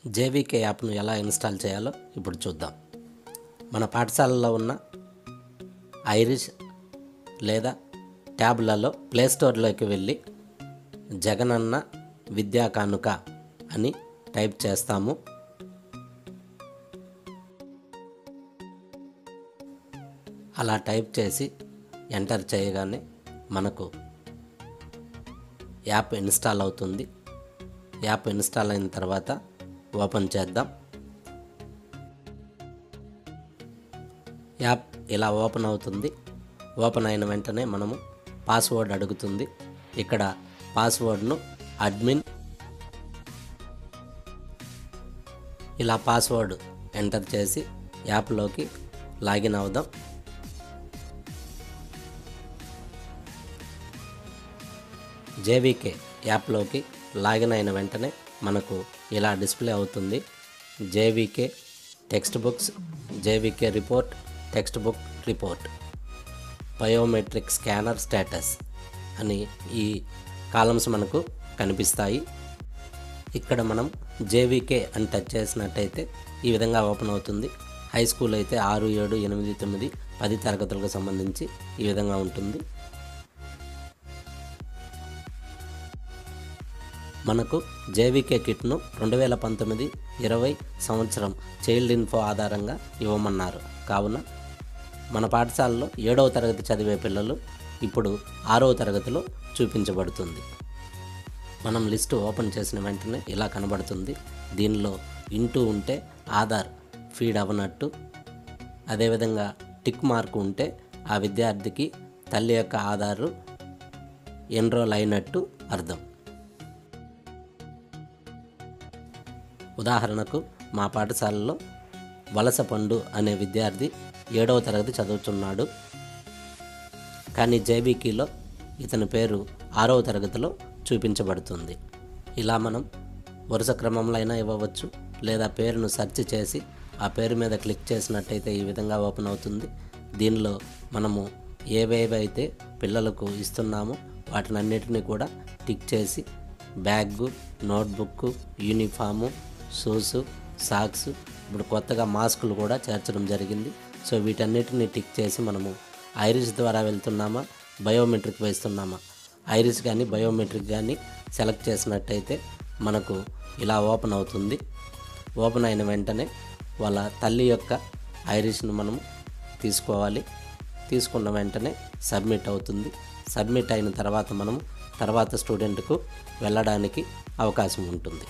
JVK యాప్ను ఎలా install చేయాలో ఇప్పుడు చూద్దాం మన పాఠశాలలో ఉన్న ఐరిష్ లేదా ట్యాబ్లలో ప్లేస్టోర్లోకి వెళ్ళి జగనన్న విద్యా కానుక అని టైప్ చేస్తాము అలా టైప్ చేసి ఎంటర్ చేయగానే మనకు యాప్ ఇన్స్టాల్ అవుతుంది యాప్ ఇన్స్టాల్ అయిన తర్వాత ఓపెన్ చేద్దాం యాప్ ఇలా ఓపెన్ అవుతుంది ఓపెన్ అయిన వెంటనే మనము పాస్వర్డ్ అడుగుతుంది ఇక్కడ పాస్వర్డ్ను అడ్మిన్ ఇలా పాస్వర్డ్ ఎంటర్ చేసి యాప్లోకి లాగిన్ అవుదాం జేవీకే యాప్లోకి లాగిన్ అయిన వెంటనే మనకు ఇలా డిస్ప్లే అవుతుంది JVK text books JVK report text book report biometric scanner status అని ఈ కాలమ్స్ మనకు కనిపిస్తాయి ఇక్కడ మనం జేవీకే అని టచ్ చేసినట్టయితే ఈ విధంగా ఓపెన్ అవుతుంది హై స్కూల్ అయితే ఆరు ఏడు ఎనిమిది తొమ్మిది పది తరగతులకు సంబంధించి ఈ విధంగా ఉంటుంది మనకు జేవీకే కిట్ను రెండు వేల పంతొమ్మిది ఇరవై సంవత్సరం చైల్డ్ ఇన్ఫో ఆధారంగా ఇవ్వమన్నారు కావున మన పాఠశాలలో ఏడవ తరగతి చదివే పిల్లలు ఇప్పుడు ఆరవ తరగతిలో చూపించబడుతుంది మనం లిస్టు ఓపెన్ చేసిన వెంటనే ఇలా కనబడుతుంది దీనిలో ఇంటూ ఉంటే ఆధార్ ఫీడ్ అవ్వనట్టు అదేవిధంగా టిక్ మార్క్ ఉంటే ఆ విద్యార్థికి తల్లి యొక్క ఆధారు ఎన్రోల్ అయినట్టు అర్థం ఉదాహరణకు మా పాఠశాలలో వలస పండు అనే విద్యార్థి ఏడవ తరగతి చదువుతున్నాడు కానీ జేబీకీలో ఇతని పేరు ఆరవ తరగతిలో చూపించబడుతుంది ఇలా మనం వరుస క్రమంలో అయినా ఇవ్వవచ్చు లేదా పేరును సెర్చ్ చేసి ఆ పేరు మీద క్లిక్ చేసినట్టయితే ఈ విధంగా ఓపెన్ అవుతుంది దీనిలో మనము ఏవేవైతే పిల్లలకు ఇస్తున్నామో వాటినన్నిటిని కూడా టిక్ చేసి bag notebook uniform shoes socks ఇప్పుడు కొత్తగా మాస్కులు కూడా చేర్చడం జరిగింది సో వీటన్నిటిని టిక్ చేసి మనము ఐరిస్ ద్వారా వెళ్తున్నామా బయోమెట్రిక్ వేస్తున్నామా ఐరిస్ కానీ బయోమెట్రిక్ కానీ సెలెక్ట్ చేసినట్టయితే మనకు ఇలా ఓపెన్ అవుతుంది ఓపెన్ అయిన వెంటనే వాళ్ళ తల్లి యొక్క ఐరిస్ను మనము తీసుకోవాలి తీసుకున్న వెంటనే సబ్మిట్ అవుతుంది సబ్మిట్ అయిన తర్వాత మనము తర్వాత స్టూడెంట్కు వెళ్ళడానికి అవకాశం ఉంటుంది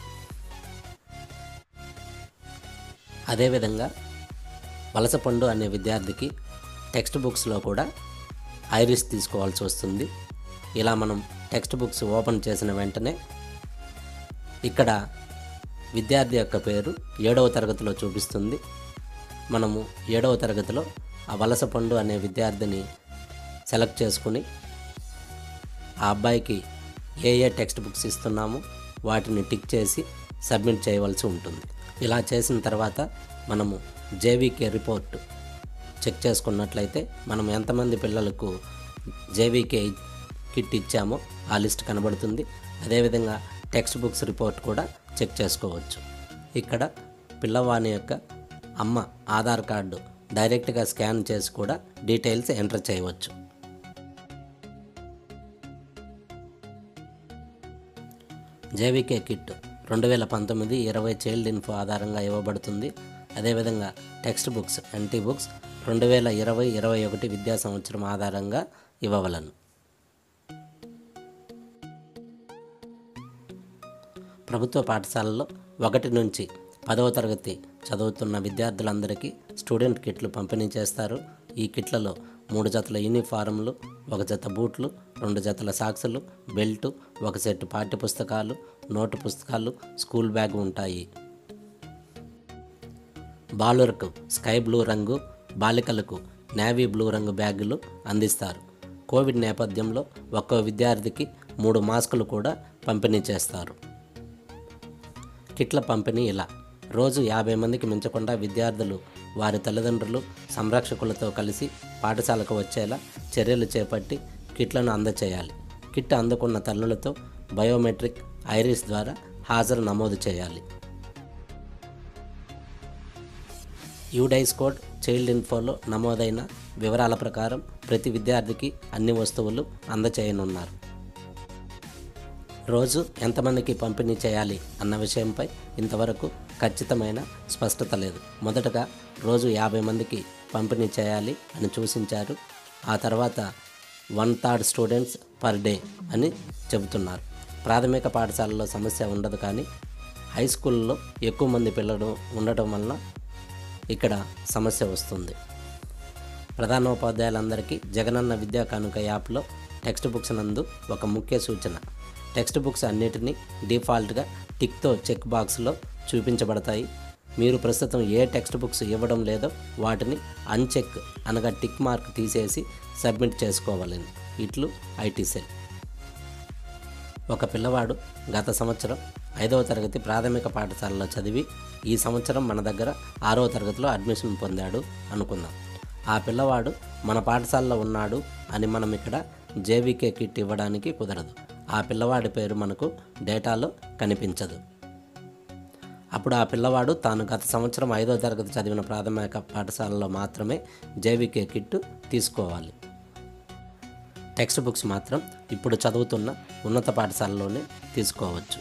అదేవిధంగా వలసపండు అనే విద్యార్థికి టెక్స్ట్ బుక్స్లో కూడా ఐరిస్ తీసుకోవాల్సి వస్తుంది ఇలా మనం టెక్స్ట్ బుక్స్ ఓపెన్ చేసిన వెంటనే ఇక్కడ విద్యార్థి యొక్క పేరు ఏడవ తరగతిలో చూపిస్తుంది మనము ఏడవ తరగతిలో ఆ వలసపండు అనే విద్యార్థిని సెలెక్ట్ చేసుకుని ఆ అబ్బాయికి ఏ ఏ టెక్స్ట్ బుక్స్ ఇస్తున్నామో వాటిని టిక్ చేసి సబ్మిట్ చేయవలసి ఉంటుంది ఇలా చేసిన తర్వాత మనము జేవీకే రిపోర్ట్ చెక్ చేసుకున్నట్లయితే మనం ఎంతమంది పిల్లలకు జేవీకే కిట్ ఇచ్చామో ఆ లిస్ట్ కనబడుతుంది అదేవిధంగా టెక్స్ట్ బుక్స్ రిపోర్ట్ కూడా చెక్ చేసుకోవచ్చు ఇక్కడ పిల్లవాని యొక్క అమ్మ ఆధార్ కార్డు డైరెక్ట్గా స్కాన్ చేసి కూడా డీటెయిల్స్ ఎంటర్ చేయవచ్చు జేవీకే కిట్ రెండు వేల పంతొమ్మిది ఇరవై చైల్డ్ ఇన్ఫో ఆధారంగా ఇవ్వబడుతుంది అదేవిధంగా టెక్స్ట్ బుక్స్ ఎన్టీ బుక్స్ రెండు వేల ఇరవై ఇరవై ఒకటి విద్యా సంవత్సరం ఆధారంగా ఇవ్వవలను ప్రభుత్వ పాఠశాలలో ఒకటి నుంచి పదవ తరగతి చదువుతున్న విద్యార్థులందరికీ స్టూడెంట్ కిట్లు పంపిణీ చేస్తారు ఈ కిట్లలో మూడు జతల యూనిఫారంలు ఒక జత బూట్లు రెండు జతల సాక్సులు బెల్టు ఒక సెట్ పాఠ్య పుస్తకాలు నోటు పుస్తకాలు స్కూల్ బ్యాగ్ ఉంటాయి బాలురకు స్కై బ్లూ రంగు బాలికలకు నేవీ బ్లూ రంగు బ్యాగులు అందిస్తారు కోవిడ్ నేపథ్యంలో ఒక్కో విద్యార్థికి మూడు మాస్కులు కూడా పంపిణీ చేస్తారు కిట్ల పంపిణీ ఇలా రోజు యాభై మందికి మించకుండా విద్యార్థులు వారి తల్లిదండ్రులు సంరక్షకులతో కలిసి పాఠశాలకు వచ్చేలా చర్యలు చేపట్టి కిట్లను అందచేయాలి కిట్ అందుకున్న తల్లులతో బయోమెట్రిక్ ఐరిస్ ద్వారా హాజరు నమోదు చేయాలి యూడైస్ కోడ్ చైల్డ్ ఇన్ఫోలో నమోదైన వివరాల ప్రకారం ప్రతి విద్యార్థికి అన్ని వస్తువులు అందచేయనున్నారు రోజు ఎంతమందికి పంపిణీ చేయాలి అన్న విషయంపై ఇంతవరకు ఖచ్చితమైన స్పష్టత లేదు మొదటగా రోజు యాభై మందికి పంపిణీ చేయాలి అని సూచించారు ఆ తర్వాత one third students per day అని చెబుతున్నారు ప్రాథమిక పాఠశాలలో సమస్య ఉండదు కానీ హై స్కూల్లో ఎక్కువ మంది పిల్లలు ఉండటం వలన ఇక్కడ సమస్య వస్తుంది ప్రధానోపాధ్యాయులందరికీ జగనన్న విద్యా కానుక యాప్లో టెక్స్ట్ బుక్స్ నందు ఒక ముఖ్య సూచన టెక్స్ట్ బుక్స్ అన్నిటినీ డిఫాల్ట్గా టిక్తో చెక్ బాక్స్లో చూపించబడతాయి మీరు ప్రస్తుతం ఏ టెక్స్ట్ బుక్స్ ఇవ్వడం లేదో వాటిని అన్చెక్ అనగా టిక్ మార్క్ తీసేసి సబ్మిట్ చేసుకోవాలని ఇట్లు ఐటీ సెల్ ఒక పిల్లవాడు గత సంవత్సరం ఐదవ తరగతి ప్రాథమిక పాఠశాలలో చదివి ఈ సంవత్సరం మన దగ్గర ఆరవ తరగతిలో అడ్మిషన్ పొందాడు అనుకుందాం ఆ పిల్లవాడు మన పాఠశాలలో ఉన్నాడు అని మనం ఇక్కడ జేవీకే కిట్ ఇవ్వడానికి కుదరదు ఆ పిల్లవాడి పేరు మనకు డేటాలో కనిపించదు అప్పుడు ఆ పిల్లవాడు తాను గత సంవత్సరం ఐదో తరగతి చదివిన ప్రాథమిక పాఠశాలలో మాత్రమే జేవీకే కిట్ తీసుకోవాలి టెక్స్ట్ బుక్స్ మాత్రం ఇప్పుడు చదువుతున్న ఉన్నత పాఠశాలలోనే తీసుకోవచ్చు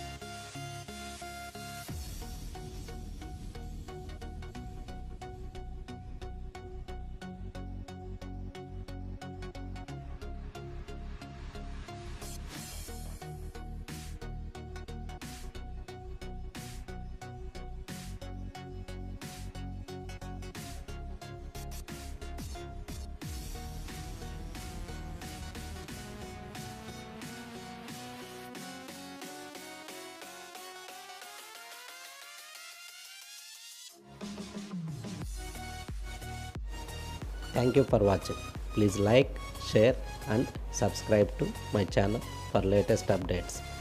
Thank you for watching. Please like, share and subscribe to my channel for latest updates.